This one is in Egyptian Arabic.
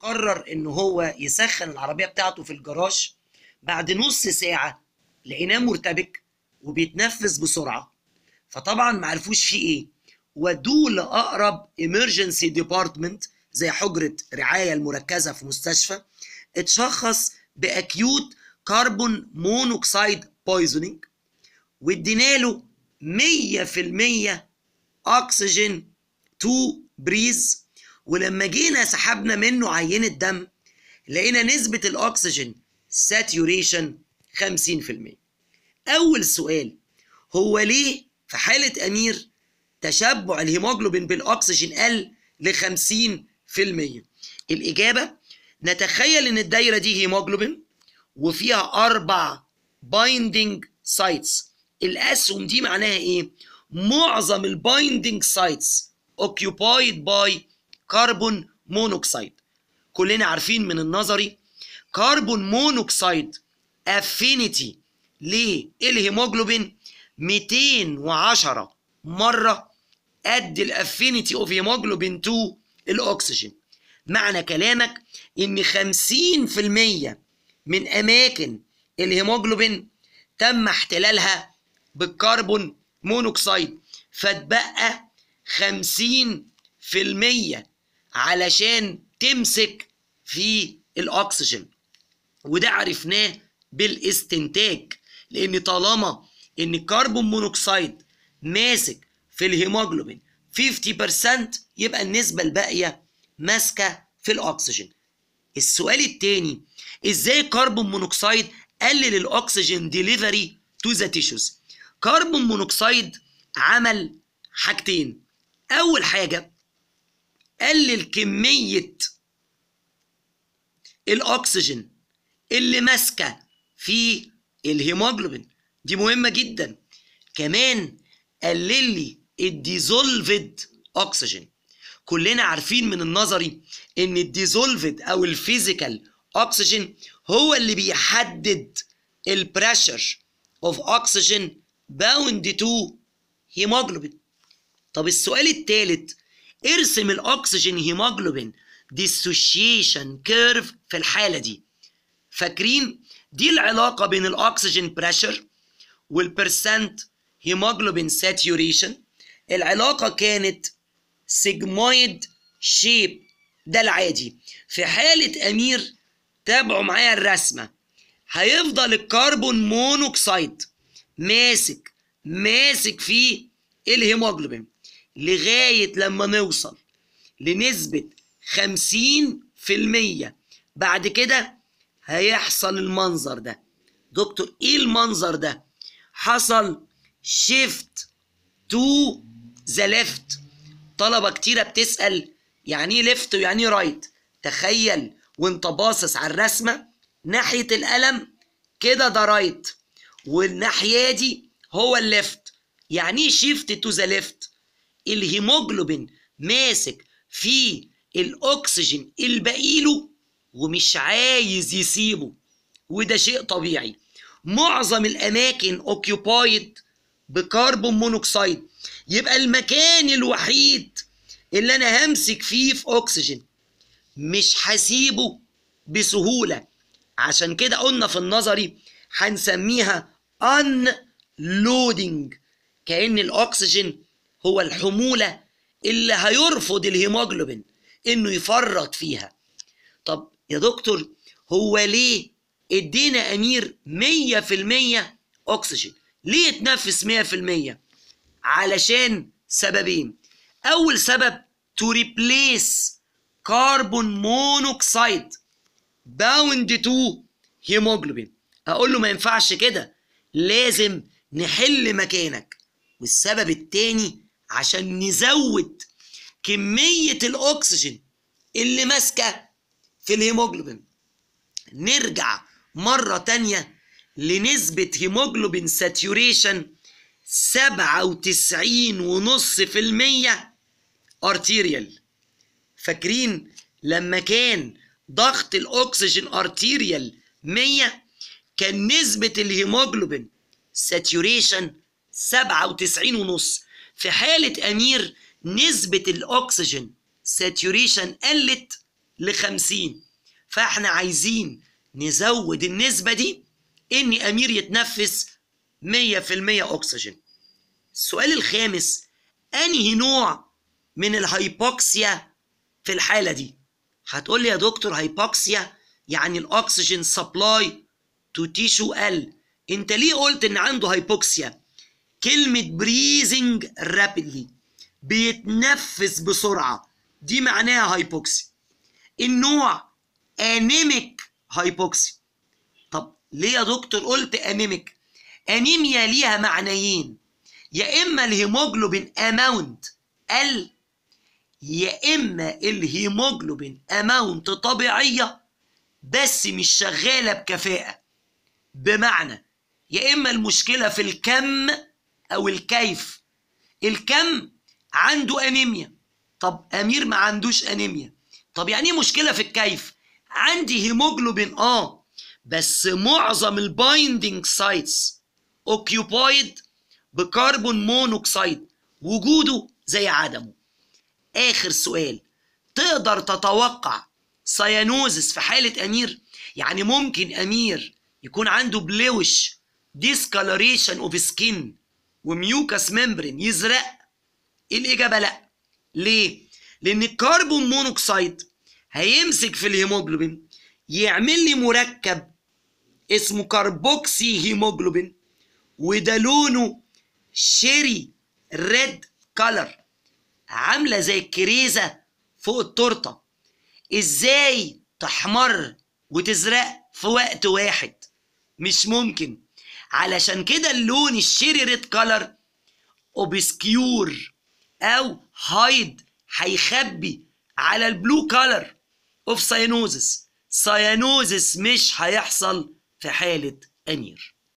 قرر ان هو يسخن العربيه بتاعته في الجراج بعد نص ساعه لقيناه مرتبك وبيتنفس بسرعه فطبعا ما عرفوش فيه ايه ودوه لاقرب emergency ديبارتمنت زي حجره رعايه المركزه في مستشفى اتشخص باكيوت كربون مونوكسيد بويزنينج وادينا له 100% اكسجين تو بريز ولما جينا سحبنا منه عينه دم لقينا نسبه الاكسجين ساتيوريشن 50% اول سؤال هو ليه في حاله امير تشبع الهيموجلوبين بالاكسجين قل ل 50% الاجابه نتخيل ان الدايره دي هيموجلوبين وفيها اربع بايندينج سايتس الاسهم دي معناها ايه معظم البايندينج سايتس occupied by كربون مونوكسيد كلنا عارفين من النظري كربون مونوكسيد افينيتي للهيموجلوبين 210 مره قد الافينيتي اوف هيموجلوبين تو الاكسجين معنى كلامك ان 50% من اماكن الهيموجلوبين تم احتلالها بالكربون مونوكسيد فاتبقى 50% علشان تمسك في الاكسجين وده عرفناه بالاستنتاج لان طالما ان الكربون مونوكسيد ماسك في الهيموجلوبين 50% يبقى النسبة الباقية ماسكة في الأكسجين السؤال التاني ازاي الكربون مونوكسيد قلل الأكسجين ديليفري تو ذا تيشوز كربون مونوكسيد عمل حاجتين أول حاجة قلل كمية الأكسجين اللي ماسكة في الهيموجلوبين دي مهمة جدا كمان قلل لي الديزولفد اكسجين كلنا عارفين من النظري ان الديزولفد او الفيزيكال اكسجين هو اللي بيحدد البريشر اوف اكسجين باوند تو هيموجلوبين طب السؤال الثالث ارسم الاكسجين هيموجلوبين ديسوشيشن كيرف في الحاله دي فاكرين دي العلاقه بين الاكسجين بريشر والبرسنت هيموجلوبين ساتيوريشن العلاقه كانت سيجمويد شيب ده العادي في حاله امير تابعوا معايا الرسمه هيفضل الكربون مونوكسيد ماسك ماسك في الهيموجلوبين لغايه لما نوصل لنسبه 50% بعد كده هيحصل المنظر ده دكتور ايه المنظر ده حصل شيفت تو ذا ليفت طلبه كتيره بتسال يعني ايه ليفت ويعني ايه رايت تخيل وانت باصص على الرسمه ناحيه القلم كده ده رايت والناحيه دي هو الليفت يعني ايه شيفت تو ذا ليفت الهيموجلوبين ماسك في الاكسجين البقيله ومش عايز يسيبه وده شيء طبيعي معظم الاماكن اوكيوبايد بكربون مونوكسيد يبقى المكان الوحيد اللي انا همسك فيه في اكسجين مش هسيبه بسهوله عشان كده قلنا في النظري هنسميها unloading كأن الأكسجين هو الحمولة اللي هيرفض الهيموجلوبين إنه يفرط فيها طب يا دكتور هو ليه ادينا أمير 100% أكسجين ليه اتنفس 100% علشان سببين أول سبب to replace carbon monoxide bound to hemoglobin اقول له ما ينفعش كده لازم نحل مكانك والسبب التاني عشان نزود كمية الأكسجين اللي ماسكة في الهيموجلوبين نرجع مرة تانية لنسبة هيموجلوبين ساتيوريشن سبعة وتسعين ونص في المية ارتيريال فاكرين لما كان ضغط الأكسجين ارتيريال 100 كان نسبة الهيموجلوبين ساتيوريشن 97 ونص في حالة أمير نسبة الأكسجين ساتيوريشن قلت ل 50 فاحنا عايزين نزود النسبة دي ان امير يتنفس 100% اكسجين السؤال الخامس انهي نوع من الهايبوكسيا في الحالة دي هتقول لي يا دكتور هايبوكسيا يعني الاكسجين سبلاي تو تيشو قل انت ليه قلت ان عنده هايبوكسيا كلمة بريزنج رابيدلي بيتنفس بسرعة دي معناها هايبوكسي النوع انيميك هايبوكسي طب ليه يا دكتور قلت انيميك انيميا ليها معنيين يا اما الهيموجلوبين اماونت قل يا اما الهيموجلوبين اماونت طبيعيه بس مش شغاله بكفاءه بمعنى يا اما المشكله في الكم او الكيف الكم عنده انيميا طب امير ما عندوش انيميا طب يعني ايه مشكله في الكيف عندي هيموجلوبين اه بس معظم البايندينج سايتس اوكيوبايد بكربون مونوكسيد وجوده زي عدمه اخر سؤال تقدر تتوقع سيانوزس في حالة أمير يعني ممكن أمير يكون عنده بلوش discoloration اوف سكين وميوكاس ممبرين يزرق الإجابة لأ ليه؟ لأن الكربون مونوكسيد هيمسك في الهيموجلوبين يعمل لي مركب اسمه كربوكسي هيموجلوبين وده لونه شيري ريد كولر عامله زي الكريزه فوق التورته ازاي تحمر وتزرق في وقت واحد مش ممكن علشان كده اللون الشيري ريد كولر اوبسكيور او هايد هيخبي على البلو كولر اوف ساينوزس ساينوزس مش هيحصل في حاله انير